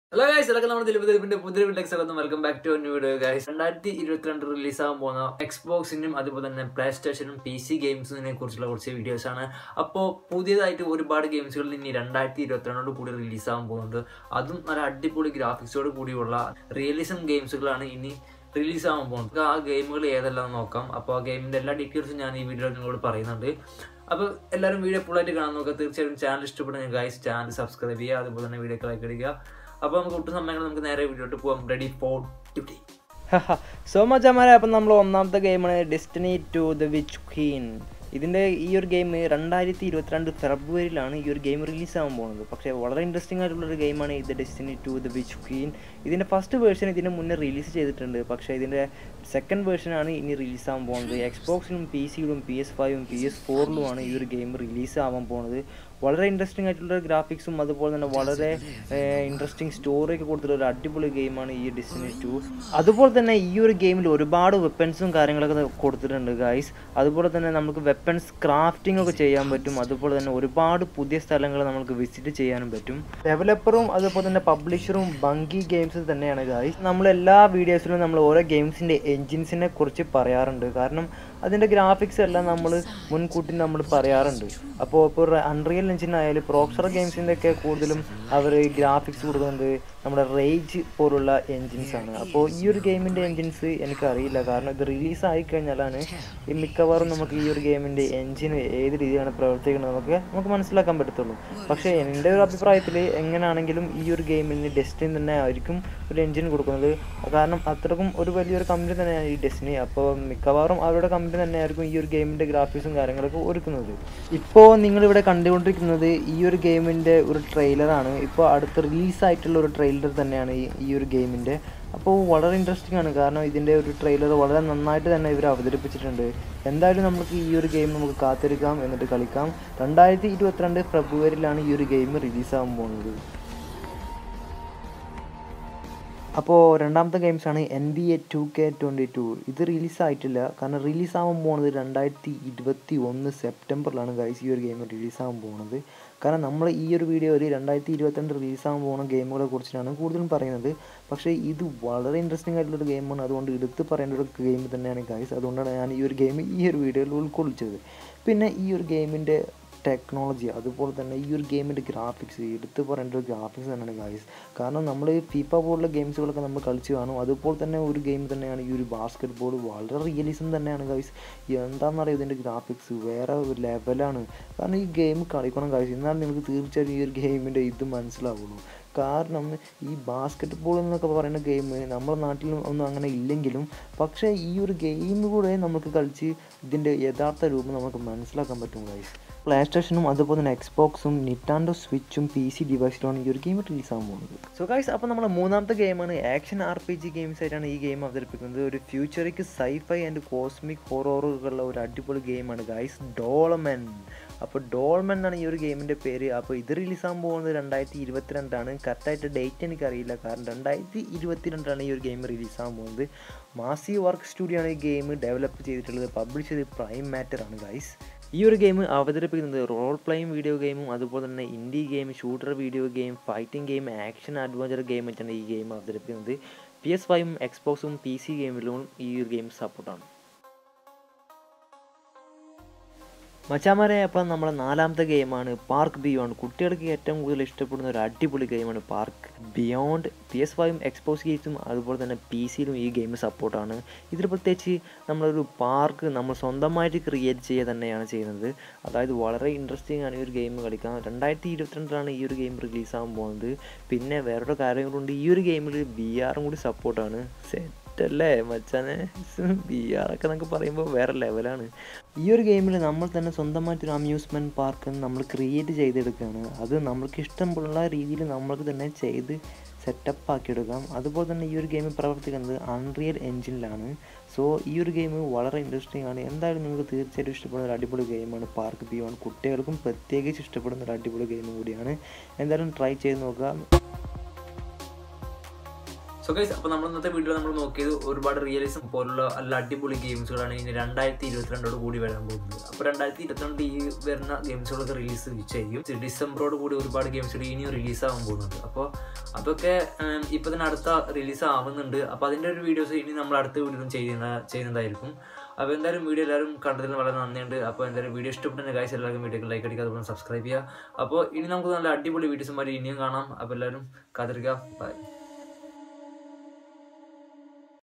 hello guys ഇതൊക്കെ നമ്മുടെ ദിലീപ് ദിലീപിന്റെ പുതിയ വീട്ടിലേക്ക് സ്വാഗതം welcome back to new video guys രണ്ടായിരത്തി ഇരുപത്തിരണ്ട് റിലീസ് ആകാൻ പോകുന്ന എക്സ്ബോക്സിനും അതുപോലെ തന്നെ പ്ലേ സ്റ്റേഷനും പി സി ഗെയിംസിനെ കുറിച്ചുള്ള കുറച്ച് വീഡിയോസ് ആണ് അപ്പോൾ പുതിയതായിട്ട് ഒരുപാട് ഗെയിംസുകൾ ഇനി രണ്ടായിരത്തി ഇരുപത്തിരണ്ടോട് കൂടി റിലീസ് ആകാൻ പോകുന്നുണ്ട് അതും നല്ല അടിപൊളി ഗ്രാഫിക്സോട് കൂടിയുള്ള റിയലിസം ഗെയിംസുകളാണ് ഇനി റിലീസ് ആകാൻ പോകുന്നത് ആ ഗെയിമുകൾ ഏതെല്ലാം നോക്കാം അപ്പോൾ ആ ഗെയിമിന്റെ എല്ലാ ഡീറ്റെയിൽസും ഞാൻ ഈ വീഡിയോയിൽ നിങ്ങളോട് പറയുന്നുണ്ട് അപ്പോൾ എല്ലാവരും വീഡിയോ ഫുള്ളായിട്ട് കാണാൻ നോക്കുക തീർച്ചയായും ചാനൽ ഇഷ്ടപ്പെടുന്ന ഗൈസ് ചാനൽ സബ്സ്ക്രൈബ് ചെയ്യുക അതുപോലെ തന്നെ വീഡിയോ ലൈക്ക് അടിക്കുക അപ്പോൾ നമുക്ക് ഒട്ടും സമയങ്ങൾ നമുക്ക് നേരെ വീഡിയോട്ട് പോകാം ready for duty so much അമാരെ അപ്പം നമ്മൾ ഒന്നാമത്തെ ഗെയിമാണ് Destiny two the Witch Queen ഇതിൻ്റെ ഈ ഒരു ഗെയിം രണ്ടായിരത്തി ഇരുപത്തിരണ്ട് ഫെബ്രുവരിയിലാണ് ഈ ഒരു ഗെയിം റിലീസ് ആകാൻ പോകുന്നത് പക്ഷേ വളരെ ഇൻട്രസ്റ്റിംഗ് ആയിട്ടുള്ള ഒരു ഗെയിമാണ് ഇത് Destiny two the Witch Queen ഇതിൻ്റെ ഫസ്റ്റ് വേർഷൻ ഇതിന് മുന്നേ റിലീസ് ചെയ്തിട്ടുണ്ട് പക്ഷേ ഇതിൻ്റെ സെക്കൻഡ് വേർഷനാണ് ഇനി റിലീസ് ആകാൻ പോകുന്നത് എക്സ്ബോക്സിലും പി സിയിലും പി എസ് ഫൈവും പി എസ് ഫോറിലുമാണ് ഈ ഒരു ഗെയിം റിലീസ് ആവാൻ പോകുന്നത് വളരെ ഇൻട്രസ്റ്റിംഗ് ആയിട്ടുള്ള ഗ്രാഫിക്സും അതുപോലെ തന്നെ വളരെ ഇൻട്രസ്റ്റിംഗ് സ്റ്റോറി ഒക്കെ കൊടുത്തിട്ടുള്ള ഒരു അടിപൊളി ഗെയിമാണ് ഈ ഡിസ്നി ടു അതുപോലെ തന്നെ ഈ ഒരു ഗെയിമിൽ ഒരുപാട് വെപ്പൺസും കാര്യങ്ങളൊക്കെ കൊടുത്തിട്ടുണ്ട് ഗൈസ് അതുപോലെ തന്നെ നമുക്ക് വെപ്പൺസ് ക്രാഫ്റ്റിംഗ് ഒക്കെ ചെയ്യാൻ പറ്റും അതുപോലെ തന്നെ ഒരുപാട് പുതിയ സ്ഥലങ്ങൾ നമുക്ക് വിസിറ്റ് ചെയ്യാനും പറ്റും ഡെവലപ്പറും അതുപോലെ തന്നെ പബ്ലിഷറും ബങ്കി ഗെയിംസ് തന്നെയാണ് ഗൈസ് നമ്മൾ എല്ലാ വീഡിയോസിലും നമ്മൾ ഓരോ ഗെയിംസിൻ്റെ എൻജിൻസിനെ കുറിച്ച് പറയാറുണ്ട് കാരണം അതിൻ്റെ ഗ്രാഫിക്സ് എല്ലാം നമ്മൾ മുൻകൂട്ടി നമ്മൾ പറയാറുണ്ട് അപ്പോൾ ഇപ്പോൾ അൺറിയൽ എഞ്ചിൻ ആയാലും പ്രോക്സർ ഗെയിംസിൻ്റെ ഒക്കെ കൂടുതലും അവർ ഗ്രാഫിക്സ് കൊടുക്കുന്നത് നമ്മുടെ റേജ് പോലുള്ള എൻജിൻസ് ആണ് അപ്പോൾ ഈ ഒരു ഗെയിമിൻ്റെ എൻജിൻസ് എനിക്കറിയില്ല കാരണം ഇത് റിലീസ് ആയി കഴിഞ്ഞാലാണ് ഈ മിക്കവാറും നമുക്ക് ഈ ഒരു ഗെയിമിൻ്റെ എൻജിൻ ഏത് രീതിയിലാണ് പ്രവർത്തിക്കുന്നത് നമുക്ക് നമുക്ക് മനസ്സിലാക്കാൻ പറ്റത്തുള്ളൂ പക്ഷേ എൻ്റെ ഒരു അഭിപ്രായത്തിൽ എങ്ങനെയാണെങ്കിലും ഈ ഒരു ഗെയിമിന് ഡെസ്റ്റിനി തന്നെ ആയിരിക്കും ഒരു എൻജിൻ കൊടുക്കുന്നത് കാരണം അത്രക്കും ഒരു വലിയൊരു കമ്പനി തന്നെയാണ് ഈ ഡെസ്റ്റിനി അപ്പോൾ മിക്കവാറും അവരുടെ കമ്പനി തന്നെയായിരിക്കും ഈ ഒരു ഗെയിമിൻ്റെ ഗ്രാഫിക്സും കാര്യങ്ങളൊക്കെ ഒരുക്കുന്നത് ഇപ്പോൾ നിങ്ങളിവിടെ കണ്ടുകൊണ്ടിരിക്കുന്നത് ഈ ഒരു ഗെയിമിൻ്റെ ഒരു ട്രെയിലറാണ് ഇപ്പോൾ അടുത്ത് റിലീസായിട്ടുള്ള ഒരു ട്രെയിലർ തന്നെയാണ് ഈ ഈ ഒരു ഗെയിമിൻ്റെ അപ്പോൾ വളരെ ഇൻട്രസ്റ്റിംഗ് ആണ് കാരണം ഇതിൻ്റെ ഒരു ട്രെയിലർ വളരെ നന്നായിട്ട് തന്നെ ഇവർ അവതരിപ്പിച്ചിട്ടുണ്ട് എന്തായാലും നമുക്ക് ഈ ഒരു ഗെയിം നമുക്ക് കാത്തിരിക്കാം എന്നിട്ട് കളിക്കാം രണ്ടായിരത്തി ഇരുപത്തിരണ്ട് ഫെബ്രുവരിയിലാണ് ഈ ഒരു ഗെയിം റിലീസാകാൻ പോകുന്നത് അപ്പോൾ രണ്ടാമത്തെ ഗെയിംസാണ് N B A two K twenty two ഇത് റിലീസായിട്ടില്ല കാരണം റിലീസാകാൻ പോകുന്നത് രണ്ടായിരത്തി ഇരുപത്തി ഒന്ന് സെപ്റ്റംബറിലാണ് ഗൈസ് ഈ ഒരു ഗെയിം റിലീസാകാൻ പോകുന്നത് കാരണം നമ്മൾ ഈ ഒരു വീഡിയോയിൽ രണ്ടായിരത്തി ഇരുപത്തിരണ്ട് റിലീസാകാൻ പോകുന്ന ഗെയിമുകളെ കുറിച്ചാണ് കൂടുതലും പറയുന്നത് പക്ഷേ ഇത് വളരെ ഇൻട്രസ്റ്റിംഗ് ആയിട്ടുള്ളൊരു ഗെയിമാണ് അതുകൊണ്ട് എടുത്ത് പറയേണ്ട ഒരു ഗെയിം തന്നെയാണ് ഗൈസ് അതുകൊണ്ടാണ് ഞാൻ ഈ ഒരു ഗെയിം ഈ ഒരു വീഡിയോയിൽ ഉൾക്കൊള്ളിച്ചത് പിന്നെ ഈ ഒരു ഗെയിമിൻ്റെ ടെക്നോളജി അതുപോലെ തന്നെ ഈ ഒരു ഗെയിമിൻ്റെ ഗ്രാഫിക്സ് എടുത്ത് പറയേണ്ട ഒരു ഗ്രാഫിക്സ് തന്നെയാണ് ഗൈസ് കാരണം നമ്മൾ ഫീഫ പോലുള്ള ഗെയിംസുകളൊക്കെ നമ്മൾ കളിച്ച് കാണും അതുപോലെ തന്നെ ഒരു ഗെയിം തന്നെയാണ് ഈ ഒരു ബാസ്കറ്റ് ബോൾ വളരെ റിയലിസം തന്നെയാണ് ഗൈസ് എന്താണെന്നറിയാം ഇതിൻ്റെ ഗ്രാഫിക്സ് വേറെ ഒരു ലെവലാണ് കാരണം ഈ ഗെയിം കളിക്കണം ഗൈസ് എന്നാൽ നിങ്ങൾക്ക് തീർച്ചയായും ഈ ഒരു ഗെയിമിൻ്റെ ഇത് മനസ്സിലാവുള്ളൂ കാരണം ഈ ബാസ്കറ്റ് ബോൾ എന്നൊക്കെ പറയുന്ന ഗെയിം നമ്മുടെ നാട്ടിൽ ഒന്നും അങ്ങനെ ഇല്ലെങ്കിലും പക്ഷേ ഈ ഒരു ഗെയിം കൂടെ നമുക്ക് കളിച്ച് ഇതിൻ്റെ യഥാർത്ഥ രൂപം നമുക്ക് മനസ്സിലാക്കാൻ പറ്റും ഗൈസ് പ്ലേ സ്റ്റേഷനും അതുപോലെ തന്നെ എക്സ്ബോക്സും നിറ്റാൻഡോ സ്വിച്ചും പി സി ഡിവൈസിലുമാണ് ഈ ഒരു ഗെയിം റിലീസ് ആകാൻ പോകുന്നത് സോ ഗൈസ് അപ്പോൾ നമ്മുടെ മൂന്നാമത്തെ ഗെയിമാണ് action R P G games ആയിട്ടാണ് ഈ ഗെയിം അവതരിപ്പിക്കുന്നത് ഒരു ഫ്യൂച്ചറിക്ക് സൈഫൈ ആൻഡ് കോസ്മിക് ഹൊറോറുകളുള്ള ഒരു അടിപൊളി ഗെയിമാണ് ഗൈസ് ഡോളമെൻ അപ്പോൾ ഡോൾമെൻ എന്നാണ് ഈ ഒരു ഗെയിമിൻ്റെ പേര് അപ്പോൾ ഇത് റിലീസാകാൻ പോകുന്നത് രണ്ടായിരത്തി ഇരുപത്തിരണ്ടാണ് കറക്റ്റായിട്ട് ഡേറ്റ് എനിക്കറിയില്ല കാരണം രണ്ടായിരത്തി ഇരുപത്തിരണ്ടാണ് ഈ ഒരു ഗെയിം റിലീസാകാൻ പോകുന്നത് മാസി വർക്ക് സ്റ്റുഡിയോ ആണ് ഈ ഗെയിം ഡെവലപ്പ് ചെയ്തിട്ടുള്ളത് പബ്ലിഷ് ചെയ്ത് പ്രൈം മാറ്റർ ആണ് ഗൈസ് ഈ ഒരു ഗെയിം അവതരിപ്പിക്കുന്നത് റോൾ പ്ലേയിങ് വീഡിയോ ഗെയിമും അതുപോലെ തന്നെ indie game shooter video game fighting game action adventure game വെച്ചാണ് ഈ ഗെയിം അവതരിപ്പിക്കുന്നത് പി എസ് ഫൈവും എക്സ്ബോക്സും പി സി ഗെയിമിലും ഈ ഒരു ഗെയിം സപ്പോർട്ടാണ് മച്ചാമാരെ അപ്പം നമ്മുടെ നാലാമത്തെ ഗെയിമാണ് പാർക്ക് ബിയോണ്ട് കുട്ടികൾക്ക് ഏറ്റവും കൂടുതൽ ഇഷ്ടപ്പെടുന്ന ഒരു അടിപൊളി ഗെയിമാണ് പാർക്ക് ബിയോണ്ട് പി എസ് ഫൈവും എക്സ്പോസ് ഗെയിംസും അതുപോലെ തന്നെ പി സിയിലും ഈ ഗെയിം സപ്പോർട്ടാണ് ഇതിൽ പ്രത്യേകിച്ച് നമ്മളൊരു പാർക്ക് നമ്മൾ സ്വന്തമായിട്ട് ക്രിയേറ്റ് ചെയ്യുക തന്നെയാണ് ചെയ്യുന്നത് അതായത് വളരെ ഇൻട്രസ്റ്റിംഗ് ആണ് ഈ ഒരു ഗെയിം കളിക്കാൻ രണ്ടായിരത്തി ഇരുപത്തിരണ്ടിലാണ് ഈ ഒരു ഗെയിം റിലീസാകാൻ പോകുന്നത് പിന്നെ വേറൊരു കാര്യങ്ങളുണ്ട് ഈ ഒരു ഗെയിമിൽ ബി ആറും കൂടി സപ്പോർട്ടാണ് സെറ്റ് അല്ലേ മച്ചാനെ ബി ആർ ഒക്കെ എന്നൊക്കെ പറയുമ്പോൾ വേറെ ലെവലാണ് ഈ ഒരു ഗെയിമിൽ നമ്മൾ തന്നെ സ്വന്തമായിട്ടൊരു അമ്യൂസ്മെൻറ്റ് പാർക്ക് നമ്മൾ ക്രിയേറ്റ് ചെയ്തെടുക്കുകയാണ് അത് നമ്മൾക്ക് ഇഷ്ടമുള്ള രീതിയിൽ നമ്മൾക്ക് തന്നെ ചെയ്ത് സെറ്റപ്പ് ആക്കിയെടുക്കാം അതുപോലെ തന്നെ ഈ ഒരു ഗെയിം പ്രവർത്തിക്കുന്നത് അൺറിയൽ എഞ്ചിനിലാണ് സോ ഈ ഒരു ഗെയിം വളരെ ഇൻട്രസ്റ്റിംഗ് ആണ് എന്തായാലും നിങ്ങൾക്ക് തീർച്ചയായിട്ടും ഇഷ്ടപ്പെടുന്ന ഒരു അടിപൊളി ഗെയിമാണ് പാർക്ക് ബിയോൺ കുട്ടികൾക്കും പ്രത്യേകിച്ച് ഇഷ്ടപ്പെടുന്ന ഒരു അടിപൊളി ഗെയിം കൂടിയാണ് എന്തായാലും ട്രൈ ചെയ്ത് നോക്കുക സോ ഗൈസ് അപ്പോൾ നമ്മൾ ഇന്നത്തെ വീഡിയോ നമ്മൾ നോക്കിയത് ഒരുപാട് റിയലിസം പോലുള്ള നല്ല അടിപൊളി ഗെയിംസുകളാണ് ഇനി രണ്ടായിരത്തി ഇരുപത്തിരണ്ടോട് കൂടി വരാൻ പോകുന്നത് അപ്പോൾ രണ്ടായിരത്തി ഇരുപത്തിരണ്ട് ഈ വരുന്ന ഗെയിംസുകളൊക്കെ റിലീസ് ചെയ്യും ഡിസംബറോട് കൂടി ഒരുപാട് ഗെയിംസുകൾ ഇനിയും റിലീസ് ആവാൻ പോകുന്നുണ്ട് അപ്പോൾ അതൊക്കെ ഇപ്പോൾ തന്നെ അടുത്ത റിലീസ് ആവുന്നുണ്ട് അപ്പോൾ അതിൻ്റെ ഒരു വീഡിയോസ് ഇനി നമ്മൾ അടുത്ത വീഡിയോയിലും ചെയ്യുന്ന ചെയ്യുന്നതായിരിക്കും അപ്പോൾ എന്തായാലും വീഡിയോ എല്ലാവരും കണ്ടതിന് വളരെ നന്ദിയുണ്ട് അപ്പോൾ എന്തായാലും വീഡിയോ ഇഷ്ടപ്പെട്ട ഗൈസ് എല്ലാവർക്കും വീഡിയോക്ക് ലൈക്ക് അടിക്കുക അതുപോലെ സബ്സ്ക്രൈബ് ചെയ്യുക അപ്പോൾ ഇനി നമുക്ക് നല്ല അടിപൊളി വീഡിയോസുമാരി ഇനിയും കാണാം അപ്പോൾ എല്ലാവരും കാത്തിരിക്കുക ബൈ